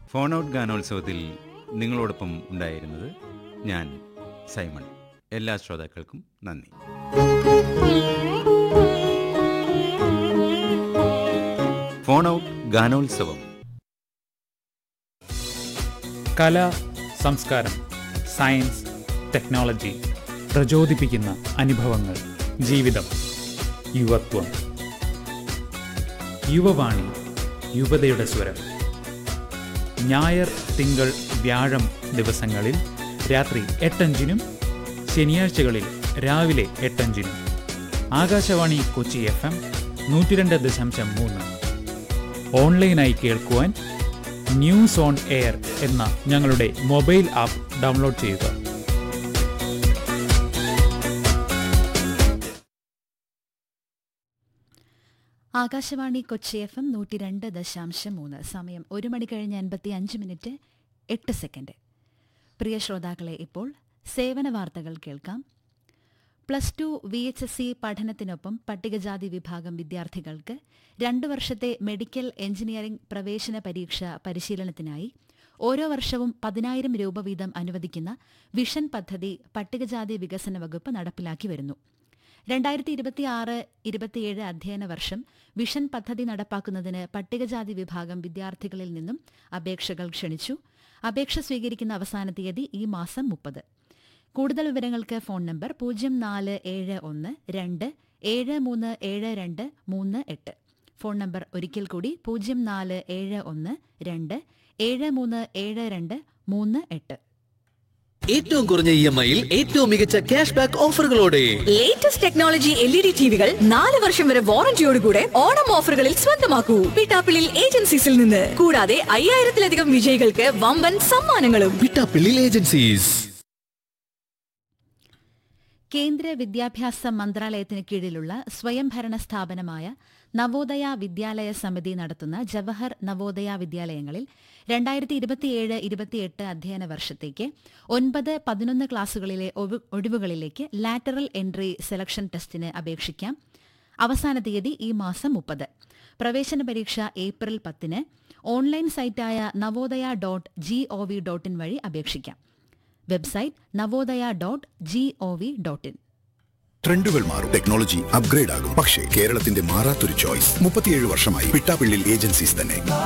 phone out ഗാനോത്സവത്തിൽ നിങ്ങളോടൊപ്പം ഉണ്ടായിരുന്നത് ഞാൻ സൈമൺ എല്ലാ ശ്രോതാക്കൾക്കും നന്ദി ഫോൺ ഔട്ട് ഗാനോത്സവം കല സംസ്കാരം സയൻസ് ടെക്നോളജി പ്രചോദിപ്പിക്കുന്ന അനുഭവങ്ങൾ ജീവിതം യുവത്വം യുവവാണി യുവതയുടെ സ്വരം ഞായർ തിങ്കൾ വ്യാഴം ദിവസങ്ങളിൽ രാത്രി എട്ടഞ്ചിനും ശനിയാഴ്ചകളിൽ രാവിലെ എട്ടഞ്ചിനും ആകാശവാണി കൊച്ചി എഫ് എം നൂറ്റിരണ്ട് ദശാംശം മൂന്ന് ഓൺലൈനായി കേൾക്കുവാൻ ന്യൂസ് ഓൺ എയർ എന്ന ഞങ്ങളുടെ മൊബൈൽ ആപ്പ് ഡൗൺലോഡ് ചെയ്യുക ആകാശവാണി കൊച്ചി എഫ് എം നൂറ്റി രണ്ട് ദശാംശം മൂന്ന് സമയം ഒരു മണി കഴിഞ്ഞ് അൻപത്തി അഞ്ച് മിനിറ്റ് എട്ട് സെക്കൻഡ് പ്രിയ ശ്രോതാക്കളെ ഇപ്പോൾ സേവന വാർത്തകൾ കേൾക്കാം plus two V H S C പഠനത്തിനൊപ്പം പട്ടികജാതി വിഭാഗം വിദ്യാർത്ഥികൾക്ക് രണ്ടു വർഷത്തെ മെഡിക്കൽ എഞ്ചിനീയറിംഗ് പ്രവേശന പരീക്ഷ പരിശീലനത്തിനായി ഓരോ വർഷവും പതിനായിരം രൂപ വീതം അനുവദിക്കുന്ന വിഷൻ പദ്ധതി പട്ടികജാതി വികസന വകുപ്പ് നടപ്പിലാക്കി വരുന്നു രണ്ടായിരത്തി ഇരുപത്തിയാറ് ഇരുപത്തിയേഴ് അധ്യയന വർഷം വിഷൻ പദ്ധതി നടപ്പാക്കുന്നതിന് പട്ടികജാതി വിഭാഗം വിദ്യാർത്ഥികളിൽ നിന്നും അപേക്ഷകൾ ക്ഷണിച്ചു അപേക്ഷ സ്വീകരിക്കുന്ന അവസാന തീയതി ഈ മാസം മുപ്പത് കൂടുതൽ വിവരങ്ങൾക്ക് ഫോൺ നമ്പർ പൂജ്യം നാല് ഏഴ് ഒന്ന് രണ്ട് ഏഴ് മൂന്ന് ഏഴ് രണ്ട് മൂന്ന് എട്ട് ഫോൺ നമ്പർ ഒരിക്കൽ കൂടി പൂജ്യം നാല് ഏഴ് ഒന്ന് രണ്ട് ഏഴ് മൂന്ന് ഏഴ് രണ്ട് മൂന്ന് എട്ട് ഏറ്റവും കുറഞ്ഞ ഇ എം ഐയിൽ ഏറ്റവും മികച്ച ക്യാഷ് ബാക്ക് ഓഫറുകളോടെ latest technology L E D ടിവികൾ നാല് വർഷം വരെ വാറന്റിയോടുകൂടെ ഓണം ഓഫറുകളിൽ സ്വന്തമാക്കൂ പിട്ടാപ്പിളിൽ ഏജൻസീസിൽ നിന്ന് കൂടാതെ അയ്യായിരത്തിലധികം വിജയികൾക്ക് വമ്പൻ സമ്മാനങ്ങളും പിട്ടാപ്പിള്ളിൽ ഏജൻസീസ് കേന്ദ്ര വിദ്യാഭ്യാസ മന്ത്രാലയത്തിന് കീഴിലുള്ള സ്വയംഭരണ സ്ഥാപനമായ നവോദയ വിദ്യാലയ സമിതി നടത്തുന്ന ജവഹർ നവോദയ വിദ്യാലയങ്ങളിൽ രണ്ടായിരത്തി ഇരുപത്തിയേഴ് ഇരുപത്തിയെട്ട് അധ്യയന വർഷത്തേക്ക് ഒൻപത് പതിനൊന്ന് ക്ലാസുകളിലെ ഒവി- ഒഴിവുകളിലേക്ക് ലാറ്ററൽ എൻട്രി സെലക്ഷൻ ടെസ്റ്റിന് അപേക്ഷിക്കാം അവസാന തീയതി ഈ മാസം മുപ്പത് പ്രവേശന പരീക്ഷ ഏപ്രിൽ പത്തിന് ഓൺലൈൻ സൈറ്റായ Navodaya dot G O V dot in വഴി അപേക്ഷിക്കാം website Navodaya dot G O V dot in ട്രെൻഡുകൾ മാറും ടെക്നോളജി അപ്ഗ്രേഡ് ആകും പക്ഷേ കേരളത്തിന്റെ മാറാത്തൊരു ചോയ്സ് മുപ്പത്തിയേഴ് വർഷമായി പിട്ടാപ്പിള്ളിൽ ഏജൻസീസ് തന്നെ